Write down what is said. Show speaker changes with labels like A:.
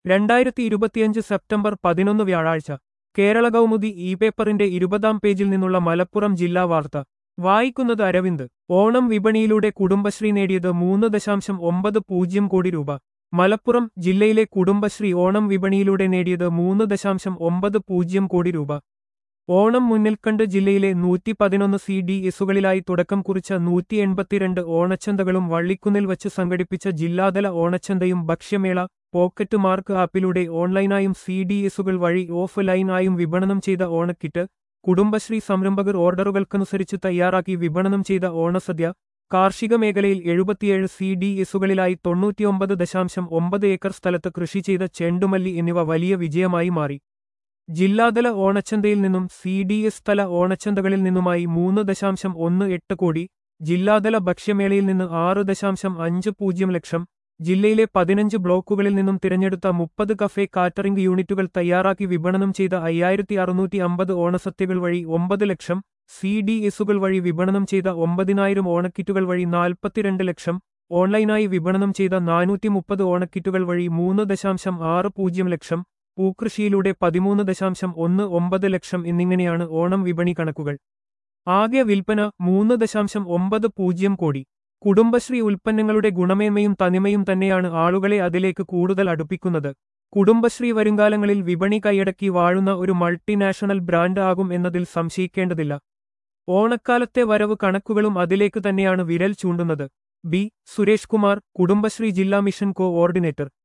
A: രണ്ടായിരത്തി ഇരുപത്തിയഞ്ച് സെപ്റ്റംബർ പതിനൊന്ന് വ്യാഴാഴ്ച കേരള കൗമുദി ഇ പേപ്പറിന്റെ ഇരുപതാം പേജിൽ നിന്നുള്ള മലപ്പുറം ജില്ലാ വാർത്ത വായിക്കുന്നത് അരവിന്ദ് ഓണം വിപണിയിലൂടെ കുടുംബശ്രീ നേടിയത് മൂന്ന് ദശാംശം ഒമ്പത് പൂജ്യം കോടി രൂപ മലപ്പുറം ജില്ലയിലെ കുടുംബശ്രീ ഓണം വിപണിയിലൂടെ നേടിയത് മൂന്ന് ദശാംശം ഒമ്പത് പൂജ്യം കോടി രൂപ ഓണം മുന്നിൽ കണ്ട് ജില്ലയിലെ നൂറ്റി പതിനൊന്ന് സി ഡി എസുകളിലായി തുടക്കം കുറിച്ച നൂറ്റി എൺപത്തിരണ്ട് ഓണച്ചന്തകളും വള്ളിക്കുന്നിൽ വച്ച് സംഘടിപ്പിച്ച ജില്ലാതല ഓണച്ചന്തയും ഭക്ഷ്യമേള പോക്കറ്റ് മാർക്ക് ആപ്പിലൂടെ ഓൺലൈനായും സി ഡി എസുകൾ വഴി ഓഫ് ലൈനായും വിപണനം ചെയ്ത ഓണക്കിറ്റ് കുടുംബശ്രീ സംരംഭകർ ഓർഡറുകൾക്കനുസരിച്ച് തയ്യാറാക്കി വിപണനം ചെയ്ത ഓണസദ്യ കാർഷിക മേഖലയിൽ എഴുപത്തിയേഴ് സി ഡി എസുകളിലായി തൊണ്ണൂറ്റിയൊമ്പത് ദശാംശം ഒമ്പത് ഏക്കർ സ്ഥലത്ത് കൃഷി ചെയ്ത ചെണ്ടുമല്ലി എന്നിവ വലിയ വിജയമായി മാറി ജില്ലാതല ഓണച്ചന്തയിൽ നിന്നും സി ഡി എസ് തല ഓണച്ചന്തകളിൽ നിന്നുമായി മൂന്ന് ദശാംശം ഒന്ന് എട്ട് കോടി ജില്ലാതല ഭക്ഷ്യമേളയിൽ നിന്ന് ആറ് ദശാംശം അഞ്ച് പൂജ്യം ലക്ഷം ജില്ലയിലെ പതിനഞ്ച് ബ്ലോക്കുകളിൽ നിന്നും തിരഞ്ഞെടുത്ത മുപ്പത് കഫേ കാറ്ററിംഗ് യൂണിറ്റുകൾ തയ്യാറാക്കി വിപണനം ചെയ്ത അയ്യായിരത്തി അറുന്നൂറ്റി അമ്പത് ഓണസത്യകൾ വഴി ഒമ്പത് ലക്ഷം സി ഡി എസുകൾ വഴി വിപണനം ചെയ്ത ഒമ്പതിനായിരം ഓണക്കിറ്റുകൾ വഴി നാൽപ്പത്തിരണ്ട് ലക്ഷം ഓൺലൈനായി വിപണനം ചെയ്ത നാനൂറ്റി മുപ്പത് ഓണക്കിറ്റുകൾ വഴി മൂന്ന് ദശാംശം ആറ് പൂജ്യം ലക്ഷം പൂക്കൃഷിയിലൂടെ പതിമൂന്ന് ദശാംശം ഒന്ന് ഒമ്പത് ലക്ഷം എന്നിങ്ങനെയാണ് ഓണം വിപണി കണക്കുകൾ ആകെ വിൽപ്പന മൂന്ന് ദശാംശം ഒമ്പത് പൂജ്യം കോടി കുടുംബശ്രീ ഉൽപ്പന്നങ്ങളുടെ ഗുണമേന്മയും തനിമയും തന്നെയാണ് ആളുകളെ അതിലേക്ക് കൂടുതൽ അടുപ്പിക്കുന്നത് കുടുംബശ്രീ വരുംകാലങ്ങളിൽ വിപണി കൈയടക്കി വാഴുന്ന ഒരു മൾട്ടിനാഷണൽ ബ്രാൻഡ് ആകും എന്നതിൽ സംശയിക്കേണ്ടതില്ല ഓണക്കാലത്തെ വരവ് കണക്കുകളും അതിലേക്ക് തന്നെയാണ് വിരൽ ചൂണ്ടുന്നത് ബി സുരേഷ് കുമാർ കുടുംബശ്രീ ജില്ലാ മിഷൻ കോ ഓർഡിനേറ്റർ